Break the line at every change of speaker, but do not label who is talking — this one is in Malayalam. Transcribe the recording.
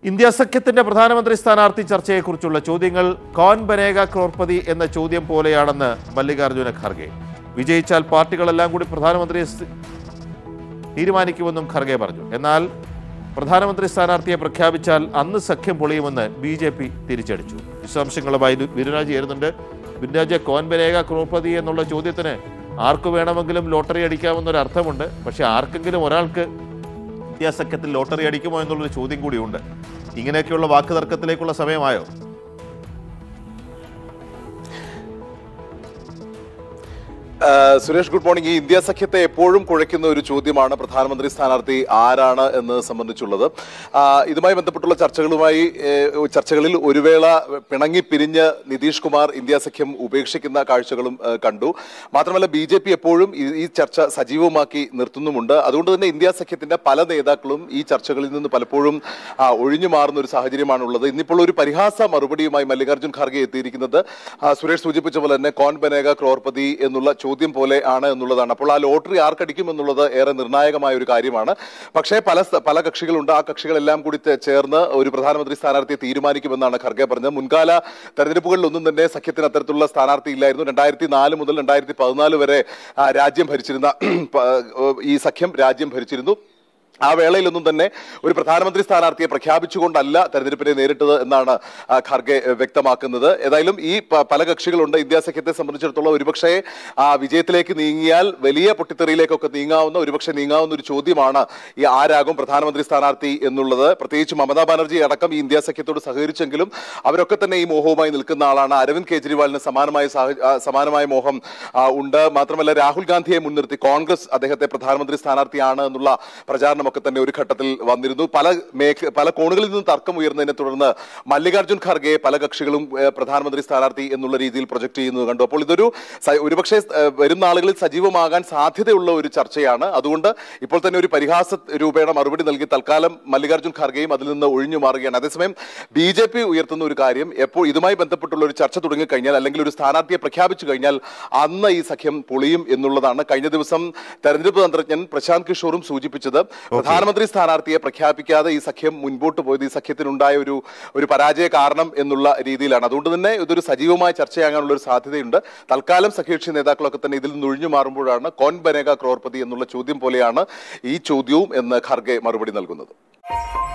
ഇന്ത്യ സഖ്യത്തിന്റെ പ്രധാനമന്ത്രി സ്ഥാനാർത്ഥി ചർച്ചയെക്കുറിച്ചുള്ള ചോദ്യങ്ങൾ കോൻ ബനേഗ ക്രോർപതി എന്ന ചോദ്യം പോലെയാണെന്ന് മല്ലികാർജ്ജുന ഖർഗെ വിജയിച്ചാൽ പാർട്ടികളെല്ലാം കൂടി പ്രധാനമന്ത്രിയെ സ് തീരുമാനിക്കുമെന്നും ഖർഗെ പറഞ്ഞു എന്നാൽ പ്രധാനമന്ത്രി സ്ഥാനാർത്ഥിയെ പ്രഖ്യാപിച്ചാൽ അന്ന് സഖ്യം പൊളിയുമെന്ന് ബി ജെ പി തിരിച്ചടിച്ചു വിശദാംശങ്ങളുമായി ലു- ബിരുരാജ് ചേരുന്നുണ്ട് ബിരുരാജ് കോൻ ബനേഗ ക്രോർപതി എന്നുള്ള ചോദ്യത്തിന് ആർക്കു വേണമെങ്കിലും ലോട്ടറി അടിക്കാമെന്നൊരു അർത്ഥമുണ്ട് പക്ഷെ ആർക്കെങ്കിലും ഒരാൾക്ക് ഇന്ത്യ സഖ്യത്തിൽ ലോട്ടറി അടിക്കുമോ എന്നുള്ളൊരു ചോദ്യം കൂടിയുണ്ട് ഇങ്ങനെയൊക്കെയുള്ള വാക്ക് തർക്കത്തിലേക്കുള്ള സമയമായോ
ആ, സുരേഷ് ഗുഡ് മോർണിംഗ് ഈ ഇന്ത്യ സഖ്യത്തെ എപ്പോഴും കുഴയ്ക്കുന്ന ഒരു ചോദ്യമാണ് പ്രധാനമന്ത്രി സ്ഥാനാർത്ഥി ആരാണ് എന്ന് സംബന്ധിച്ചുള്ളത് ആ, ഇതുമായി ബന്ധപ്പെട്ടുള്ള ചർച്ചകളുമായി ഏ, ചർച്ചകളിൽ ഒരു വേള പിണങ്ങി പിരിഞ്ഞ് നിതീഷ് കുമാർ ഇന്ത്യ സഖ്യം ഉപേക്ഷിക്കുന്ന കാഴ്ചകളും ഏ, കണ്ടു മാത്രമല്ല ബി ജെ പി എപ്പോഴും ഈ- ഈ ചർച്ച സജീവമാക്കി നിർത്തുന്നുമുണ്ട് അതുകൊണ്ട് തന്നെ ഇന്ത്യ സഖ്യത്തിന്റെ പല നേതാക്കളും ഈ ചർച്ചകളിൽ നിന്ന് പലപ്പോഴും ആ, ഒഴിഞ്ഞു മാറുന്ന ഒരു സാഹചര്യമാണുള്ളത് ഇന്നിപ്പോൾ ഒരു പരിഹാസ മറുപടിയുമായി മല്ലികാർജ്ജുൻ ഖാർഗെ എത്തിയിരിക്കുന്നത് ആ, സുരേഷ് സൂചിപ്പിച്ച പോലെ തന്നെ കോൺ ബനേഗ ക്രോർപതി എന്നുള്ള ചോദ്യം പോലെ ആണ് എന്നുള്ളതാണ് അപ്പോൾ ആ ലോട്ടറി ആർക്കടിക്കും എന്നുള്ളത് ഏറെ നിർണായകമായ ഒരു കാര്യമാണ് പക്ഷേ പല സ്ഥ- പല കക്ഷികളുണ്ട് ആ കക്ഷികളെല്ലാം കൂടി തെ- ചേർന്ന് ഒരു പ്രധാനമന്ത്രി സ്ഥാനാർത്ഥിയെ തീരുമാനിക്കുമെന്നാണ് ഖർഗെ പറഞ്ഞത് മുൻകാല തെരഞ്ഞെടുപ്പുകളിലൊന്നും തന്നെ സഖ്യത്തിന് അത്തരത്തിലുള്ള സ്ഥാനാർത്ഥി ഇല്ലായിരുന്നു രണ്ടായിരത്തി നാല് മുതൽ രണ്ടായിരത്തി പതിനാല് വരെ ആ, രാജ്യം ഭരിച്ചിരുന്ന പ- ഈ സഖ്യം രാജ്യം ഭരിച്ചിരുന്നു ആ വേളയിലൊന്നും തന്നെ ഒരു പ്രധാനമന്ത്രി സ്ഥാനാർത്ഥിയെ പ്രഖ്യാപിച്ചുകൊണ്ടല്ല തെരഞ്ഞെടുപ്പിനെ നേരിട്ടത് എന്നാണ് ആ, ഖർഗെ ഏഹ്, വ്യക്തമാക്കുന്നത് ഏതായാലും ഈ പ- പല കക്ഷികളുണ്ട് ഇന്ത്യ സഖ്യത്തെ സംബന്ധിച്ചിടത്തോളം ഒരുപക്ഷെ ആ വിജയത്തിലേക്ക് നീങ്ങിയാൽ വലിയ പൊട്ടിത്തെറിയിലേക്കൊക്കെ നീങ്ങാവുന്ന ഒരുപക്ഷെ നീങ്ങാവുന്ന ഒരു ചോദ്യമാണ് ഈ ആരാകും പ്രധാനമന്ത്രി സ്ഥാനാർത്ഥി എന്നുള്ളത് പ്രത്യേകിച്ച് മമതാ ബാനർജി അടക്കം ഈ ഇന്ത്യ സഖ്യത്തോട് സഹകരിച്ചെങ്കിലും അവരൊക്കെ തന്നെ ഈ മോഹവുമായി നിൽക്കുന്ന ആളാണ് അരവിന്ദ് കെജ്രിവാളിന് സമാനമായ സാഹ- ആ, സമാനമായ മോഹം ആ, ഉണ്ട് മാത്രമല്ല രാഹുൽ ഗാന്ധിയെ മുൻനിർത്തി കോൺഗ്രസ് അദ്ദേഹത്തെ പ്രധാനമന്ത്രി സ്ഥാനാർത്ഥിയാണ് എന്നുള്ള പ്രചാരണമൊക്കെ തന്നെ ഒരു ഘട്ടത്തിൽ വന്നിരുന്നു പല മേഖ പല കോണുകളിൽ നിന്ന് തർക്കം ഉയർന്നതിനെ തുടർന്ന് മല്ലികാർജ്ജുൻ ഖർഗെ പല കക്ഷികളും ഏഹ്, പ്രധാനമന്ത്രി സ്ഥാനാർത്ഥി എന്നുള്ള രീതിയിൽ പ്രൊജക്ട് ചെയ്യുന്നത് കണ്ടു അപ്പോൾ ഇതൊരു സ- ഒരുപക്ഷെ ഏഹ്, വരും നാളുകളിൽ സജീവമാകാൻ സാധ്യതയുള്ള ഒരു ചർച്ചയാണ് അതുകൊണ്ട് ഇപ്പോൾ തന്നെ ഒരു പരിഹാസ രൂപേണ മറുപടി നൽകി തൽക്കാലം മല്ലികാർജ്ജുൻ ഖർഗെയും അതിൽ നിന്ന് ഒഴിഞ്ഞു മാറുകയാണ് അതേസമയം ബി ജെ പി ഉയർത്തുന്ന ഒരു കാര്യം എപ്പോൾ ഇതുമായി ബന്ധപ്പെട്ടുള്ള ഒരു ചർച്ച തുടങ്ങിക്കഴിഞ്ഞാൽ അല്ലെങ്കിൽ ഒരു സ്ഥാനാർത്ഥിയെ പ്രഖ്യാപിച്ചു കഴിഞ്ഞാൽ അന്ന് ഈ സഖ്യം പൊളിയും എന്നുള്ളതാണ് കഴിഞ്ഞ ദിവസം തെരഞ്ഞെടുപ്പ് തന്ത്രജ്ഞൻ പ്രശാന്ത് കിഷോറും സൂചിപ്പിച്ചത് പ്രധാനമന്ത്രി സ്ഥാനാർത്ഥിയെ പ്രഖ്യാപിക്കാതെ ഈ സഖ്യം മുൻപോട്ട് പോയത് ഈ സഖ്യത്തിനുണ്ടായ ഒരു ഒരു പരാജയ കാരണം എന്നുള്ള രീതിയിലാണ് അതുകൊണ്ട് തന്നെ ഇതൊരു സജീവമായ ചർച്ചയാകാനുള്ള ഒരു സാധ്യതയുണ്ട് തൽക്കാലം സഖ്യകക്ഷി നേതാക്കളൊക്കെ തന്നെ ഇതിൽ നിന്ന് ഒഴിഞ്ഞു മാറുമ്പോഴാണ് കോൻ ബനേഗ ക്രോർപതി എന്നുള്ള ചോദ്യം പോലെയാണ് ഈ ചോദ്യവും എന്ന് ഖർഗെ മറുപടി നൽകുന്നത്